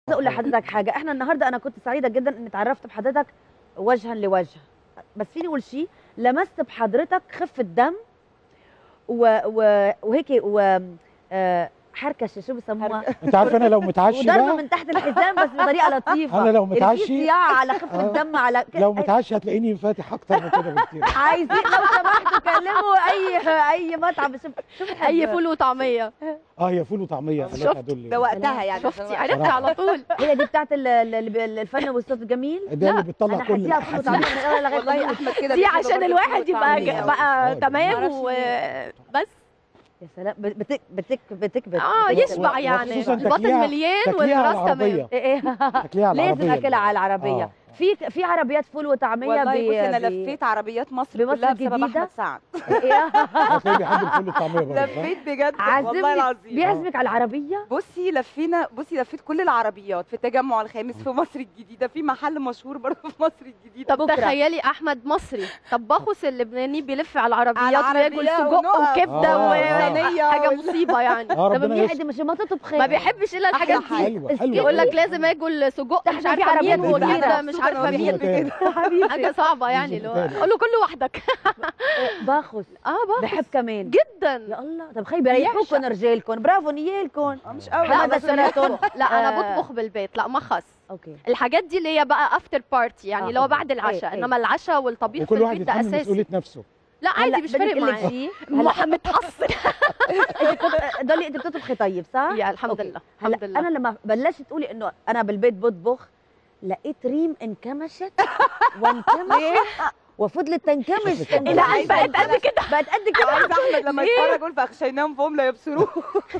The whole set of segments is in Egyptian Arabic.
اقول لحضرتك حاجه احنا النهارده انا كنت سعيده جدا اني اتعرفت بحضرتك وجها لوجه بس فيني اقول شيء لمست بحضرتك خفه دم و... و... وهيك و آه، حركشه شو بسموها انت عارف انا لو متعشي وضربه بقى من تحت الحزام بس بطريقه لطيفه أنا لو في متعشي- صياعه على خفه آه. دم على ك- لو متعشي هتلاقيني فاتح اكتر من كده بكتير عايزين لو سمحتوا كلموا اي اي مطعم شوف شوف اي فول وطعميه اه هي فول وطعميه شفت؟ خليها دول ده وقتها يعني شفتي عشان- عرفتي على طول هي دي بتاعت ال- ال- ال- الفن والصوت الجميل ده اللي بتطلع انا كل هديها فول الأحاسيس. وطعميه من الاول لغايه والله الآخر. احمد كده دي بيحب عشان برضه الواحد الفول يبقى والطعمية. بقى آه، تمام معرفش وبس يا سلام بتك بتك بتكبت اه بتكبت. يشبع يعني وخصوصاً البطن تاكليها- مليان تاكليها على والراس تمام العربيه ايه ايه تاكليها على العربيه لازم اكلها على العربيه آه. في في عربيات فول وطعميه والله بي- بصي انا بي- لفيت عربيات مصر بمصر كلها بسبب الجديدة؟ احمد سعد إيه؟ هتلاقيه بيحب الفول والطعميه برضه صح؟ لفيت بجد والله عازمني العظيم بيعزمك على العربيه بصي لفينا بصي لفيت كل العربيات في التجمع الخامس في مصر الجديده في محل مشهور برضه في مصر الجديده طب بكرة. تخيلي احمد مصري طباخوس اللبناني بيلف على العربيات على وياكل العربية سجق ونقف. وكبده آه. وصينية وحاجه وال- مصيبه يعني اه طب ربنا منيح يستر دي مش ما تطلب خير ما بيحبش الا الحاجات أحلى دي حلوه حلوه يقول لك حلوة. لازم اجل سجق ده مش إحنا في عارفه عربيات مين كتيرة. وكبده مش سوبر عارفه أمير مين تاني. حبيبي حاجه صعبه يعني ميزة اللي هو تاني. قول له كل لوحدك باخذ اه بقى بحب كمان جدا يا الله طب خي بيريحوكم رجالكم برافو نيالكم آه، مش قوي لا حمادة بس سنتون. بطبخ لا انا آه. بطبخ بالبيت لا ما خص اوكي الحاجات دي اللي هي بقى افتر بارتي يعني آه، اللي هو أوكي. بعد العشاء إيه، إيه. انما العشاء والطبيخ في وكل واحد البيت ده يتحمل اساسي مسؤوليه نفسه لا هلا عادي مش بدي فارق أقول لك معايا شيء هلا مح- متحصن انت بتط- ضلي انت بتطبخي طيب صح؟ يا الحمد أوكي. لله هلا الحمد لله انا لما بلشت تقولي انه انا بالبيت بطبخ لقيت ريم انكمشت وانكمشت وفضلت تنكمش شكلك الى ان بقت قد كده بقت قد كده عايز احمد لما يتفرج يقول فاخشيناهم فهم لا يبصروه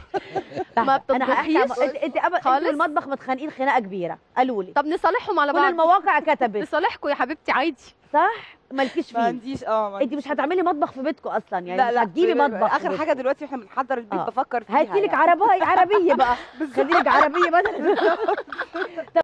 ما انا هحكي بتطبخيش انت انت أب- انت خالص؟ والمطبخ متخانقين خناقه كبيره قالوا لي طب نصالحهم على كل بعض المواقع كتبت لصالحكم يا حبيبتي عادي صح مالكيش ما فيه عنديش اه ما انت مش هتعملي مطبخ في بيتكم اصلا يعني لا مش لا هتجيبي ب- ب- مطبخ في اخر بيتكم. حاجه دلوقتي واحنا بنحضر البيت آه. بفكر فيها هاتي لك يعني. عربيه عربيه بقى خلي لك عربيه بدل